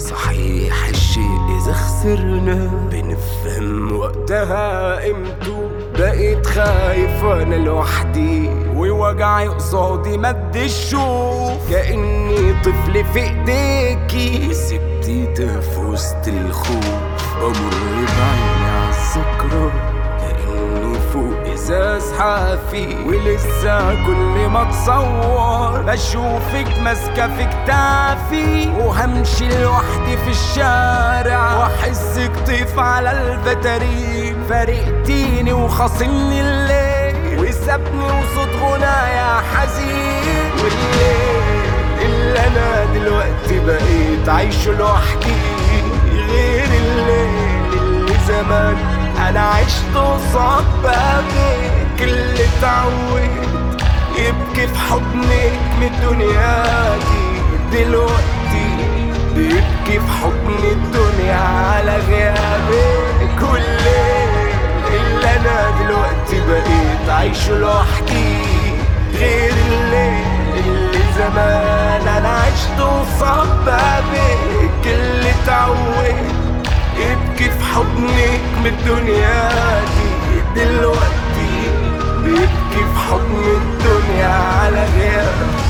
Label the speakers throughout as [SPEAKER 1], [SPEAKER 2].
[SPEAKER 1] صحيح الشيء إذا خسرنا بنفهم وقتها قيمته بقيت خايف وانا لوحدي ووجعي قصادي ما بدي اشوف كاني طفل في ايديكي سبتي في وسط الخوف بمر بعيني عالذكرى كاني فوق ازاز حافي ولسه كل ما اتصور بشوفك ماسكه في كتافي وهمشي لوحدي في الشارع واحسك طيف على الفترين فارقتيني وخاصمني الليل وسابني وصوت غنايا حزين والليل اللي انا دلوقتي بقيت عايشه لوحدي غير الليل اللي زمان انا عشت قصاد بابك اللي اتعود يبكي في حضنك من الدنيا دي دلوقتي بيبكي في حضن الدنيا على غيابك كل ليل اللي انا دلوقتي بقيت عايشه لوحدي غير الليل اللي زمان انا عشت قصاد بابك اللي اتعود يبكي في حضنك من الدنيا دي دلوقتي بيبكي في حضن الدنيا على غيابك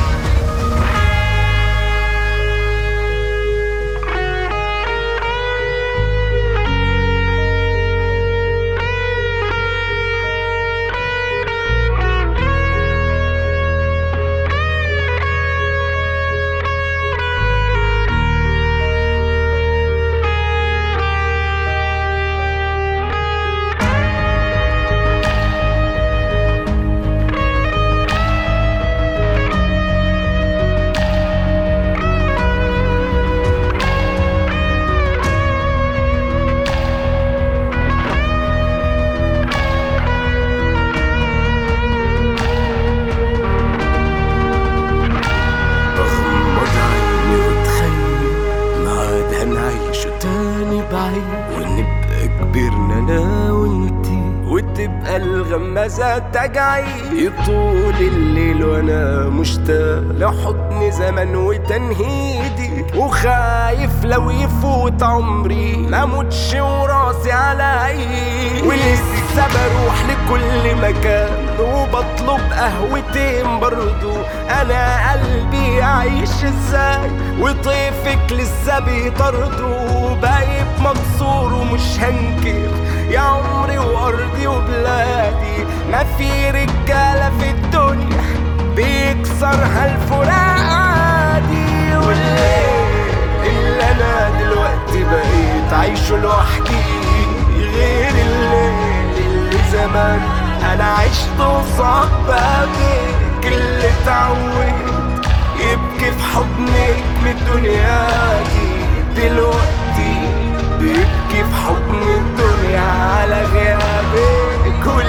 [SPEAKER 1] بغمض عيني واتخيل ما عاد هنعيشه تاني بعيد ونبقى كبرنا انا وانتي وتبقى الغمازة تجعي يطول الليل وانا مشتاق لحضن زمن وتنهيدي وخايف لو يفوت عمري ما اموتش وراسي على عيني ولسه بروح لكل مكان وبطلب قهوتين برضو انا قلبي يعيش ازاي وطيفك لسه بيطرده بايب مكسور ومش هنكر يا عمري وارضي وبلادي ما في رجاله في الدنيا بيكسرها الفراق عادي والليل اللي انا دلوقتي بقيت عايشه لوحدي غير الليل اللي زمان انا عشت قصاد بابك اللي اتعود يبكي في حضنك من الدنيا دي دلوقتي بيبكي في حضن الدنيا على غيابك كل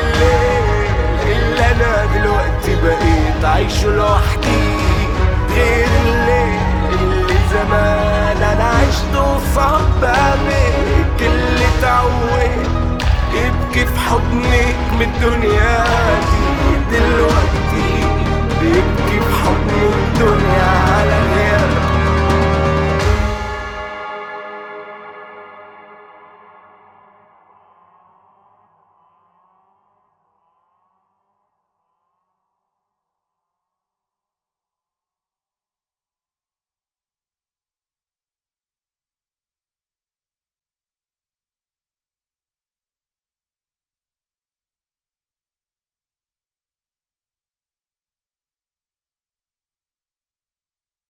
[SPEAKER 1] ليل اللي انا دلوقتي بقيت عايشه لوحدي غير الليل اللي زمان انا عشت قصاد بابك اللي اتعود يبكي في حضنك من الدنيا دي دلوقتي بيبكي في حضن الدنيا على